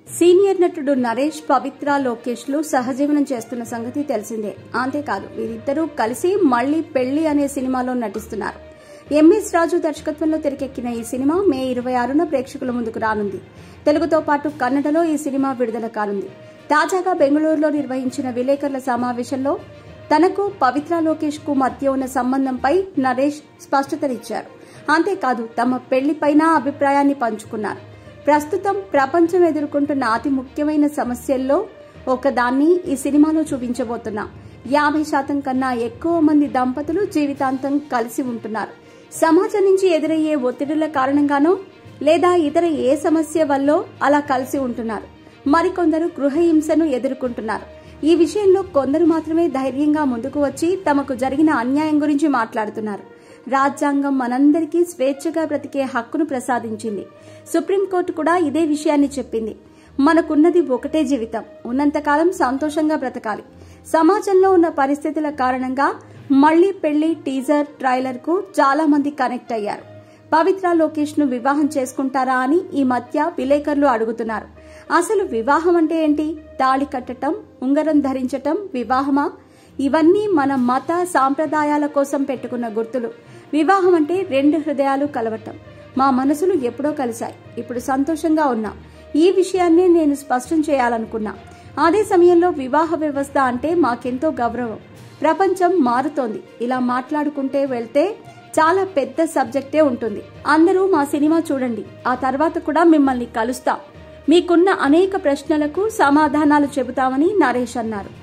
senior నటుడు నరేష్ పవిత్ర లోకేష్ లు సహజీవనం చేస్తున్న సంగతి తెలిసిందే అంతేకాదు వీరిద్దరూ కలిసి మళ్లీ పెళ్లి అనే సినిమాలో నటిస్తున్నారు ఎంఎస్ రాజు దర్శకత్వంలో తెరకెక్కిన ఈ సినిమా మే ఇరవై ఆరున ప్రేక్షకుల ముందుకు రానుంది తెలుగుతో పాటు కన్నడలో ఈ సినిమా విడుదల కానుంది తాజాగా బెంగళూరులో నిర్వహించిన విలేకరుల సమావేశంలో తనకు పవిత్ర లోకేష్ కు మధ్య ఉన్న సంబంధంపై నరేష్ స్పష్టతనిచ్చారు అంతేకాదు తమ పెళ్లిపైన అభిప్రాయాన్ని పంచుకున్నారు ప్రస్తుతం ప్రపంచం ఎదుర్కొంటున్న అతి ముఖ్యమైన సమస్యల్లో ఒకదాన్ని ఈ సినిమాలో చూపించబోతున్నాం యాభై శాతం కన్నా ఎక్కువ మంది దంపతులు జీవితాంతం కలిసి ఉంటున్నారు సమాజం నుంచి ఎదురయ్యే ఒత్తిడుల కారణంగానో లేదా ఇతర ఏ సమస్య వల్లో అలా కలిసి ఉంటున్నారు మరికొందరు గృహహింసను ఎదుర్కొంటున్నారు ఈ విషయంలో కొందరు మాత్రమే ధైర్యంగా ముందుకు వచ్చి తమకు జరిగిన అన్యాయం గురించి మాట్లాడుతున్నారు రాజ్యాంగం మనందరికీ స్వేచ్ఛగా బ్రతికే హక్కును ప్రసాదించింది సుప్రీంకోర్టు కూడా ఇదే విషయాన్ని చెప్పింది మనకున్నది ఒకటే జీవితం ఉన్నంతకాలం సంతోషంగా బ్రతకాలి సమాజంలో ఉన్న పరిస్థితుల కారణంగా మళ్లీ పెళ్లి టీజర్ ట్రైలర్ కు చాలా మంది కనెక్ట్ అయ్యారు పవిత్ర లోకేష్ ను వివాహం చేసుకుంటారా అని ఈ మధ్య విలేకరులు అడుగుతున్నారు అసలు వివాహం అంటే ఏంటి తాళి కట్టటం ఉంగరం ధరించటం వివాహమా ఇవన్నీ మన మత సాంప్రదాయాల కోసం పెట్టుకున్న గుర్తులు వివాహం అంటే రెండు హృదయాలు కలవటం మా మనసులు ఎప్పుడో కలిశాయి ఇప్పుడు సంతోషంగా ఉన్నాం ఈ విషయాన్నే నేను స్పష్టం చేయాలనుకున్నా అదే సమయంలో వివాహ వ్యవస్థ అంటే మాకెంతో గౌరవం ప్రపంచం మారుతోంది ఇలా మాట్లాడుకుంటే వెళ్తే చాలా పెద్ద సబ్జెక్టే ఉంటుంది అందరూ మా సినిమా చూడండి ఆ తర్వాత కూడా మిమ్మల్ని కలుస్తాం మీకున్న అనేక ప్రశ్నలకు సమాధానాలు చెబుతామని నరేష్ అన్నారు